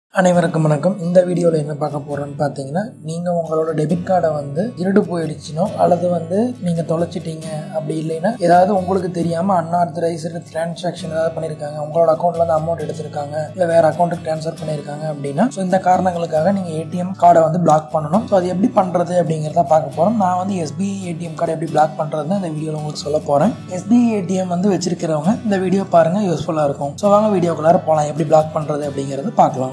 அனைவருக்கும் வணக்கம் இந்த வீடியோவில் என்ன பார்க்க போகிறோன்னு பார்த்தீங்கன்னா நீங்கள் உங்களோட டெபிட் கார்டை வந்து திருடு போயிடுச்சுனோ அல்லது வந்து நீங்கள் தொலைச்சிட்டீங்க அப்படி இல்லைன்னா ஏதாவது உங்களுக்கு தெரியாமல் அன்ஆர்த்தரைஸ்டு டிரான்சாக்ஷன் ஏதாவது பண்ணியிருக்காங்க உங்களோட அக்கௌண்ட்ல இருந்து அமௌண்ட் எடுத்திருக்காங்க இல்லை வேற அக்கௌண்ட்டுக்கு ட்ரான்ஸ்ஃபர் பண்ணியிருக்காங்க அப்படின்னா ஸோ இந்த காரணங்களுக்காக நீங்கள் ஏடிஎம் கார்டை வந்து பிளாக் பண்ணணும் ஸோ அது எப்படி பண்ணுறது அப்படிங்கிறத பார்க்க போகிறோம் நான் வந்து எஸ்பிஐ ஏடிஎம் கார்டை எப்படி பிளாக் பண்ணுறதுன்னு இந்த வீடியோவில் உங்களுக்கு சொல்ல போகிறேன் எஸ்பிஐ ஏடிஎம் வந்து வச்சிருக்கிறவங்க இந்த வீடியோ பாருங்கள் யூஸ்ஃபுல்லாக இருக்கும் ஸோ வாங்க வீடியோக்குள்ளார போகலாம் எப்படி பிளாக் பண்ணுறது அப்படிங்கிறது பார்க்கலாம்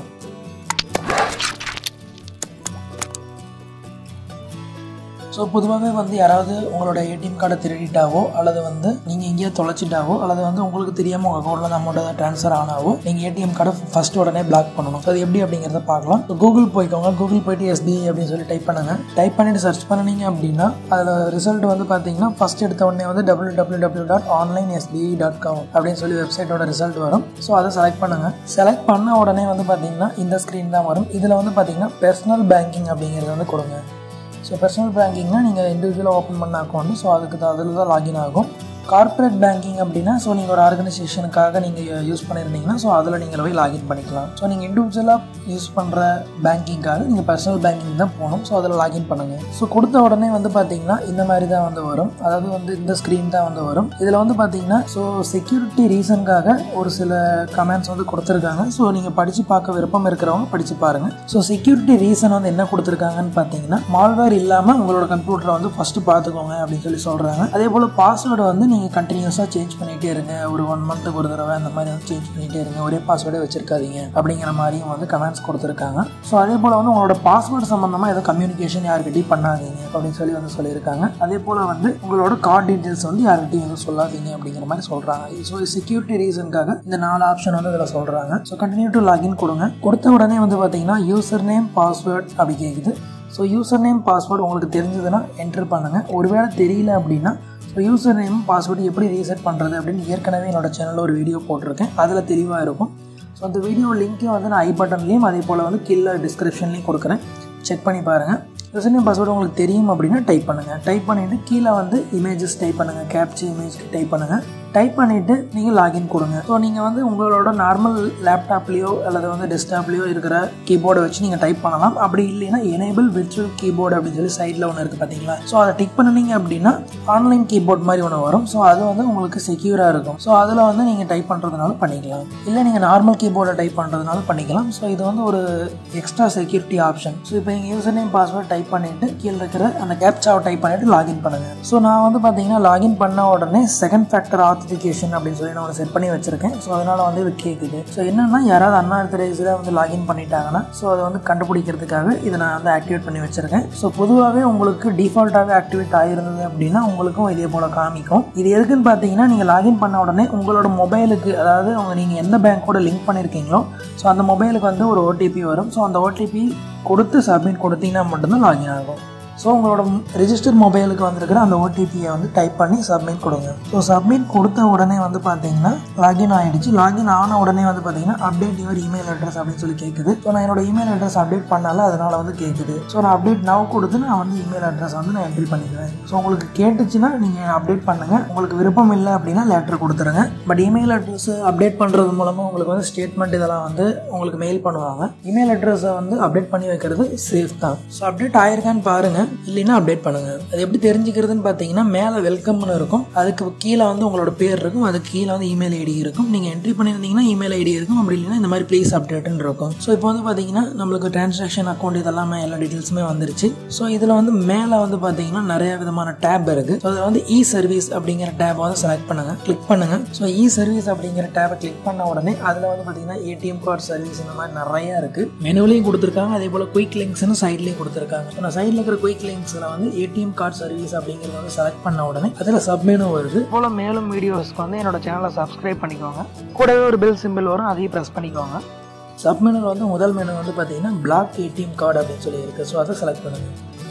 ஸோ பொதுவாகவே வந்து யாராவது உங்களோட ஏடிஎம் கார்டை திருடிட்டாவோ அல்லது வந்து நீங்கள் எங்கேயோ தொலைச்சிட்டாவோ அல்லது வந்து உங்களுக்கு தெரியாமல் உங்கள் அக்கௌண்ட்டில் அந்த அமௌண்ட் ட்ரான்ஸ்ஃபர் ஆனாவோ நீங்கள் ஏடிஎம் கார்டை ஃபஸ்ட் உடனே பிளாக் பண்ணணும் ஸோ அது எப்படி அப்படிங்கிறத பார்க்கலாம் ஸோ கூகுள் போய்க்கோங்க கூகுள் போயிட்டு எஸ்பிஐ அப்படின்னு சொல்லி டைப் பண்ணுங்க டைப் பண்ணிட்டு சர்ச் பண்ணினீங்க அப்படின்னா அதில் ரிசல்ட் வந்து பார்த்தீங்கன்னா ஃபஸ்ட் எடுத்த உடனே வந்து W W W dot online SBI dot com அப்படின்னு சொல்லி வெப்சைட்டோட ரிசல்ட் வரும் ஸோ அதை செலக்ட் பண்ணுங்க செலக்ட் பண்ண உடனே வந்து பார்த்தீங்கன்னா இந்த ஸ்க்ரீன் தான் வரும் இதில் வந்து பார்த்தீங்கன்னா பர்சனல் பேங்கிங் அப்படிங்கிறது வந்து கொடுங்க ஸோ பர்சனல் பேங்கிங்னா நீங்கள் இண்டிவிஜுவலாக ஓப்பன் பண்ண அக்கௌண்ட் ஸோ அதுக்கு தான் அதில் தான் லாகின் ஆகும் கார்ப்பரேட் பேங்கிங் அப்படின்னா ஸோ நீங்கள் ஒரு ஆர்கனைசேஷனுக்காக நீங்கள் யூஸ் பண்ணியிருந்தீங்கன்னா ஸோ அதில் நீங்கள் போய் லாகின் பண்ணிக்கலாம் ஸோ நீங்கள் இண்டிவிஜுவலாக யூஸ் பண்ணுற பேங்கிங்காக நீங்கள் பர்சனல் பேங்கிங் தான் போகணும் ஸோ அதில் லாகின் பண்ணுங்கள் ஸோ கொடுத்த உடனே வந்து பார்த்தீங்கன்னா இந்த மாதிரி தான் வந்து வரும் அதாவது வந்து இந்த ஸ்க்ரீன் தான் வந்து வரும் இதில் வந்து பார்த்தீங்கன்னா ஸோ செக்யூரிட்டி ரீசனுக்காக ஒரு சில கமெண்ட்ஸ் வந்து கொடுத்துருக்காங்க ஸோ நீங்கள் படித்து பார்க்க விருப்பம் இருக்கிறவங்க படித்து பாருங்கள் ஸோ செக்யூரிட்டி ரீசன் வந்து என்ன கொடுத்துருக்காங்கன்னு பார்த்தீங்கன்னா மால்வேர் இல்லாமல் உங்களோட கம்ப்யூட்டரை வந்து ஃபஸ்ட்டு பார்த்துக்கோங்க அப்படின்னு சொல்லி சொல்கிறாங்க அதே போல் பாஸ்வேர்டு வந்து நீங்கள் கண்டினியூஸாக சேஞ்ச் பண்ணிகிட்டே இருங்க ஒரு ஒன் மந்த்துக்கு ஒரு தடவை அந்த மாதிரி வந்து சேஞ்ச் பண்ணிகிட்டே இருங்க ஒரே பாஸ்வேர்டே வச்சிருக்காதீங்க அப்படிங்கிற மாதிரியும் வந்து கமெண்ட்ஸ் கொடுத்துருக்காங்க ஸோ அதே போல் வந்து உங்களோட பாஸ்வேர்டு சம்மந்தமாக ஏதோ கம்யூனிகேஷன் யார்கிட்டையும் பண்ணாதீங்க அப்படின்னு சொல்லி வந்து சொல்லியிருக்காங்க அதே போல் வந்து உங்களோட கார்டு டீட்டெயில்ஸ் வந்து யார்கிட்டையும் எதுவும் சொல்லாதீங்க அப்படிங்கிற மாதிரி சொல்கிறாங்க ஸோ செக்யூரிட்டி ரீசனுக்காக இந்த நாலு ஆப்ஷன் வந்து இதில் சொல்கிறாங்க ஸோ கண்டினியூ டு லாகின் கொடுங்க கொடுத்த உடனே வந்து பார்த்தீங்கன்னா யூசர் நேம் பாஸ்வேர்ட் அப்படி கேட்குது ஸோ யூசர் நேம் பாஸ்வேர்டு உங்களுக்கு தெரிஞ்சதுன்னா என்டர் பண்ணுங்கள் ஒருவேளை தெரியல அப்படின்னா ஸோ யூசர் நேம் பாஸ்வேர்டு எப்படி ரீசெட் பண்ணுறது அப்படின்னு ஏற்கனவே என்னோட சேனலில் ஒரு வீடியோ போட்டிருக்கேன் அதில் தெளிவாக இருக்கும் ஸோ அந்த வீடியோ லிங்க்கையும் வந்து நான் ஐ பட்டன்லேயும் அதே போல் வந்து கீழே டிஸ்கிரிப்ஷன்லேயும் கொடுக்குறேன் செக் பண்ணி பாருங்கள் யூசர் நேம் பாஸ்வேர்டு உங்களுக்கு தெரியும் அப்படின்னா டைப் பண்ணுங்கள் டைப் பண்ணிவிட்டு கீழே வந்து இமேஜஸ் டைப் பண்ணுங்கள் கேப்ச்சி இமேஜ் டைப் பண்ணுங்கள் டைப் பண்ணிவிட்டு நீங்கள் லாகின் கொடுங்க ஸோ நீங்கள் வந்து உங்களோட நார்மல் லேப்டாப்லேயோ அல்லது வந்து டெஸ்க்டாப்லேயோ இருக்கிற கீபோர்டை வச்சு நீங்கள் டைப் பண்ணலாம் அப்படி இல்லைன்னா எனேபிள் விர்ச்சுவல் கீபோர்டு அப்படின்னு சொல்லி சைடில் ஒன்று இருக்குது பார்த்தீங்களா ஸோ அதை டிக் பண்ணினீங்க அப்படின்னா ஆன்லைன் கீபோர்ட் மாதிரி ஒன்று வரும் ஸோ அது வந்து உங்களுக்கு செக்யூராக இருக்கும் ஸோ அதில் வந்து நீங்கள் டைப் பண்ணுறதுனால பண்ணிக்கலாம் இல்லை நீங்கள் நார்மல் கீபோர்டை டைப் பண்ணுறதுனால பண்ணிக்கலாம் ஸோ இது வந்து ஒரு எக்ஸ்ட்ரா செக்யூரிட்டி ஆப்ஷன் ஸோ இப்போ நீங்கள் யூசர் நேம் பாஸ்வேர்ட் டைப் பண்ணிவிட்டு கீழே இருக்கிற அந்த கேப்சாவை டைப் பண்ணிவிட்டு லாகின் பண்ணுங்கள் ஸோ நான் வந்து பார்த்தீங்கன்னா லாகின் பண்ண உடனே செகண்ட் ஃபேக்டர் ஆத்தன்டிகேஷன் அப்படின்னு சொல்லி நான் ஒன்று செட் பண்ணி வச்சிருக்கேன் ஸோ அதனால் வந்து இது கேட்குது ஸோ என்னென்னா யாராவது அன்ஆத்தரைஸ்டாக வந்து லாகின் பண்ணிட்டாங்கன்னா ஸோ அதை வந்து கண்டுபிடிக்கிறதுக்காக இதை நான் வந்து ஆக்டிவேட் பண்ணி வச்சிருக்கேன் ஸோ பொதுவாகவே உங்களுக்கு டிஃபால்ட்டாகவே ஆக்டிவேட் ஆகிருந்தது அப்படின்னா உங்களுக்கும் இதே போல் காமிக்கும் இது எதுக்குன்னு பார்த்தீங்கன்னா நீங்கள் லாகின் பண்ண உடனே உங்களோட மொபைலுக்கு அதாவது அவங்க நீங்கள் எந்த பேங்க்கோட லிங்க் பண்ணியிருக்கீங்களோ ஸோ அந்த மொபைலுக்கு வந்து ஒரு ஓடிபி வரும் ஸோ அந்த ஓடிபி கொடுத்து சப்மிட் கொடுத்தீங்கன்னா மட்டும்தான் லாகின் ஆகும் ஸோ உங்களோட ரிஜிஸ்டர் மொபைலுக்கு வந்திருக்கிற அந்த ஓடிபியை வந்து டைப் பண்ணி சப்மிட் கொடுங்க ஸோ சப்மிட் கொடுத்த உடனே வந்து பார்த்தீங்கன்னா லாகின் ஆகிடுச்சு லாகின் ஆன உடனே வந்து பார்த்தீங்கன்னா அப்டேட் யுவர் இமெயில் அட்ரஸ் அப்படின்னு சொல்லி கேட்குது ஸோ நான் என்னோட இமெயில் அட்ரஸ் அப்டேட் பண்ணால அதனால் வந்து கேட்குது ஸோ நான் அப்டேட் நவ் கொடுத்து நான் வந்து இமெயில் அட்ரஸ் வந்து நான் என்ட்ரி பண்ணிக்குவேன் ஸோ உங்களுக்கு கேட்டுச்சுன்னா நீங்கள் அப்டேட் பண்ணுங்கள் உங்களுக்கு விருப்பம் இல்லை அப்படின்னா லெட்டர் கொடுத்துருங்க பட் இமெயில் அட்ரஸ் அப்டேட் பண்ணுறது மூலமாக உங்களுக்கு வந்து ஸ்டேட்மெண்ட் இதெல்லாம் வந்து உங்களுக்கு மெயில் பண்ணுவாங்க இமெயில் அட்ரஸை வந்து அப்டேட் பண்ணி வைக்கிறது சேஃப் தான் ஸோ அப்டேட் ஆயிருக்கான்னு பாருங்கள் இல்லைன்னா அப்டேட் பண்ணுங்க அது எப்படி தெரிஞ்சுக்கிறதுன்னு பார்த்தீங்கன்னா மேலே வெல்கம்னு இருக்கும் அதுக்கு கீழே வந்து உங்களோட பேர் இருக்கும் அதுக்கு கீழே வந்து இமெயில் ஐடி இருக்கும் நீங்கள் என்ட்ரி பண்ணியிருந்தீங்கன்னா இமெயில் ஐடி இருக்கும் அப்படி இல்லைன்னா இந்த மாதிரி ப்ளீஸ் அப்டேட்னு இருக்கும் ஸோ இப்போ வந்து பார்த்தீங்கன்னா நம்மளுக்கு டிரான்சாக்ஷன் அக்கௌண்ட் இதெல்லாமே எல்லா டீட்டெயில்ஸுமே வந்துருச்சு ஸோ இதில் வந்து மேலே வந்து பார்த்தீங்கன்னா நிறைய விதமான டேப் இருக்குது ஸோ அதில் வந்து இ சர்வீஸ் அப்படிங்கிற டேப் வந்து செலக்ட் பண்ணுங்க கிளிக் பண்ணுங்க ஸோ இ சர்வீஸ் அப்படிங்கிற டேப்பை கிளிக் பண்ண உடனே அதில் வந்து பார்த்தீங்கன்னா ஏடிஎம் கார்டு சர்வீஸ் இந்த மாதிரி நிறைய இருக்குது மெனுவிலையும் கொடுத்துருக்காங்க அதே போல் குயிக் லிங்க்ஸ்னு சைட்லேயும் கொடுத்துருக்காங்க ஸோ நான் சைடில் இருக்கிற குயிக் லிங்க்ஸில் வந்து ஏடிஎம் கார்டு சர்வீஸ் அப்படிங்கிறத வந்து செலக்ட் பண்ண உடனே அதில் சப்மெனு வருது போல் மேலும் வீடியோஸ்க்கு வந்து என்னோட சேனலை சப்ஸ்கிரைப் பண்ணிக்கோங்க கூடவே ஒரு பெல் சிம்பிள் வரும் அதையும் ப்ரெஸ் பண்ணிக்கோங்க சப்மெனுவில் வந்து முதல் மெனு வந்து பார்த்தீங்கன்னா பிளாக் ஏடிஎம் கார்டு அப்படின்னு சொல்லி இருக்குது ஸோ அதை செலக்ட் பண்ணுங்கள் ஸோ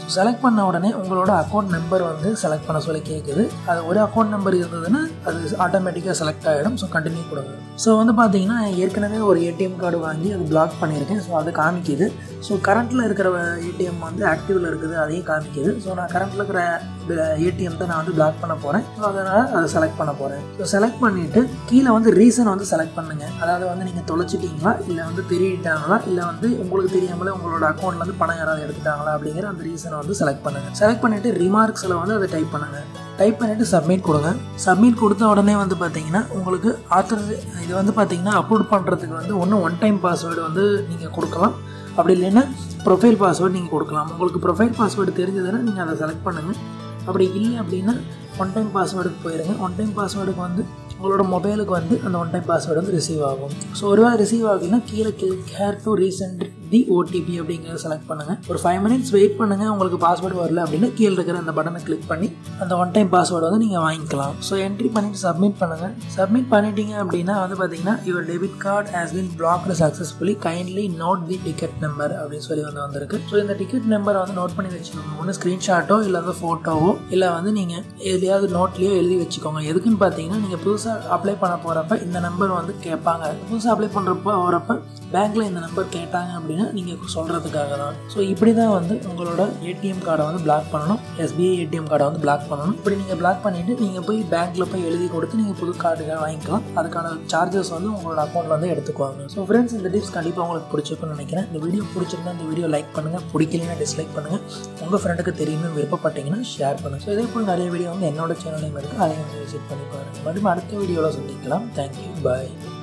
செலக்ட் பண்ண உடனே உங்களோட அக்கௌண்ட் நம்பர் வந்து செலக்ட் பண்ண சொல்லி கேட்குது அது ஒரு அக்கௌண்ட் நம்பர் இருந்ததுன்னா அது ஆட்டோமேட்டிக்காக செலக்ட் ஆகிடும் ஸோ கண்டினியூ கொடுங்க ஸோ வந்து பார்த்தீங்கன்னா ஏற்கனவே ஒரு ஏடிஎம் கார்டு வாங்கி அது பிளாக் பண்ணியிருக்கேன் ஸோ அது காமிக்குது ஸோ கரண்ட்டில் இருக்கிற ஏடிஎம் வந்து ஆக்டிவில் இருக்குது அதையும் காமிக்குது ஸோ நான் கரண்ட்டில் இருக்கிற ஏடிஎம் தான் நான் வந்து பிளாக் பண்ண போகிறேன் ஸோ அதனால் அதை செலக்ட் பண்ண போகிறேன் ஸோ செலக்ட் பண்ணிவிட்டு கீழே வந்து ரீசன் வந்து செலக்ட் பண்ணுங்கள் அதாவது வந்து நீங்கள் தொலைச்சிட்டீங்களா இல்லை வந்து தெரியிட்டாங்களா இல்லை வந்து உங்களுக்கு தெரியாமலே உங்களோட அக்கௌண்ட்லேருந்து பணம் யாராவது எடுத்துட்டாங்களா அப்படிங்கிற அந்த ரீசனை வந்து செலக்ட் பண்ணுங்கள் செலக்ட் பண்ணிவிட்டு ரிமார்க்ஸில் வந்து அதை டைப் பண்ணுங்கள் டைப் பண்ணிவிட்டு சப்மிட் கொடுங்க சப்மிட் கொடுத்த உடனே வந்து பார்த்தீங்கன்னா உங்களுக்கு ஆத்தர் இது வந்து பார்த்தீங்கன்னா அப்லோட் பண்ணுறதுக்கு வந்து ஒன்று ஒன் டைம் பாஸ்வேர்டு வந்து நீங்கள் கொடுக்கலாம் அப்படி இல்லைன்னா ப்ரொஃபைல் பாஸ்வேர்டு நீங்கள் கொடுக்கலாம் உங்களுக்கு ப்ரொஃபைல் பாஸ்வேர்டு தெரிஞ்சதுன்னா நீங்கள் அதை செலக்ட் பண்ணுங்கள் அப்படி இல்லை அப்படின்னா ஒன் டைம் பாஸ்வேர்டுக்கு போயிருங்க ஒன் டைம் பாஸ்வேர்டுக்கு வந்து உங்களோட மொபைலுக்கு வந்து அந்த ஒன் டைம் பாஸ்வேர்டு வந்து ரிசீவ் ஆகும் ஸோ ஒருவேளை ரிசீவ் ஆகுதுன்னா கீழே click here to resend the OTP அப்படிங்கிறத செலக்ட் பண்ணுங்கள் ஒரு ஃபைவ் மினிட்ஸ் வெயிட் பண்ணுங்கள் உங்களுக்கு பாஸ்வேர்டு வரல அப்படின்னா கீழே இருக்கிற அந்த பட்டனை கிளிக் பண்ணி அந்த ஒன் டைம் பாஸ்வேர்டு வந்து நீங்கள் வாங்கிக்கலாம் ஸோ என்ட்ரி பண்ணிவிட்டு சப்மிட் பண்ணுங்கள் சப்மிட் பண்ணிட்டீங்க அப்படின்னா வந்து பார்த்தீங்கன்னா your debit card has been blocked successfully kindly note the ticket number அப்படின்னு சொல்லி வந்து வந்திருக்கு ஸோ இந்த டிக்கெட் நம்பரை வந்து நோட் பண்ணி வச்சுக்கோங்க ஒன்று ஸ்க்ரீன்ஷாட்டோ இல்லை வந்து ஃபோட்டோவோ இல்லை வந்து நீங்கள் எதுலையாவது நோட்லேயோ எழுதி வச்சுக்கோங்க எதுக்குன்னு பார்த்தீங்கன்னா நீங்கள் புதுசாக அப்ளை பண்ண போகிறப்ப இந்த நம்பர் வந்து கேட்பாங்க புதுசாக அப்ளை பண்ணுறப்போ வரப்போ பேங்க்கில் இந்த நம்பர் கேட்டாங்க அப்படின்னா நீங்கள் சொல்கிறதுக்காக தான் ஸோ இப்படி தான் வந்து உங்களோட ஏடிஎம் கார்டை வந்து பிளாக் பண்ணணும் எஸ்பிஐ ஏடிஎம் கார்டை வந்து பிளாக் பண்ணணும் இப்படி நீங்கள் பிளாக் பண்ணிவிட்டு நீங்கள் போய் பேங்க்கில் போய் எழுதி கொடுத்து நீங்கள் புது கார்டுக்காக வாங்கிக்கலாம் அதுக்கான சார்ஜஸ் வந்து உங்களோட அக்கௌண்ட்டில் வந்து எடுத்துக்குவாங்க ஸோ ஃப்ரெண்ட்ஸ் இந்த டிப்ஸ் கண்டிப்பாக உங்களுக்கு பிடிச்சிருக்குன்னு நினைக்கிறேன் இந்த வீடியோ பிடிச்சிருந்தா இந்த வீடியோ லைக் பண்ணுங்கள் பிடிக்கலன்னா டிஸ்லைக் பண்ணுங்கள் உங்கள் ஃப்ரெண்டுக்கு தெரியும்னு விருப்பப்பட்டீங்கன்னா ஷேர் பண்ணுங்கள் ஸோ இதே போல் நிறைய வீடியோ வந்து என்னோட சேனலையும் இருக்குது அதையும் விசிட் பண்ணி பாருங்கள் மறுபடியும் அடுத்த வீடியோவில் சந்திக்கலாம் தேங்க்யூ பாய்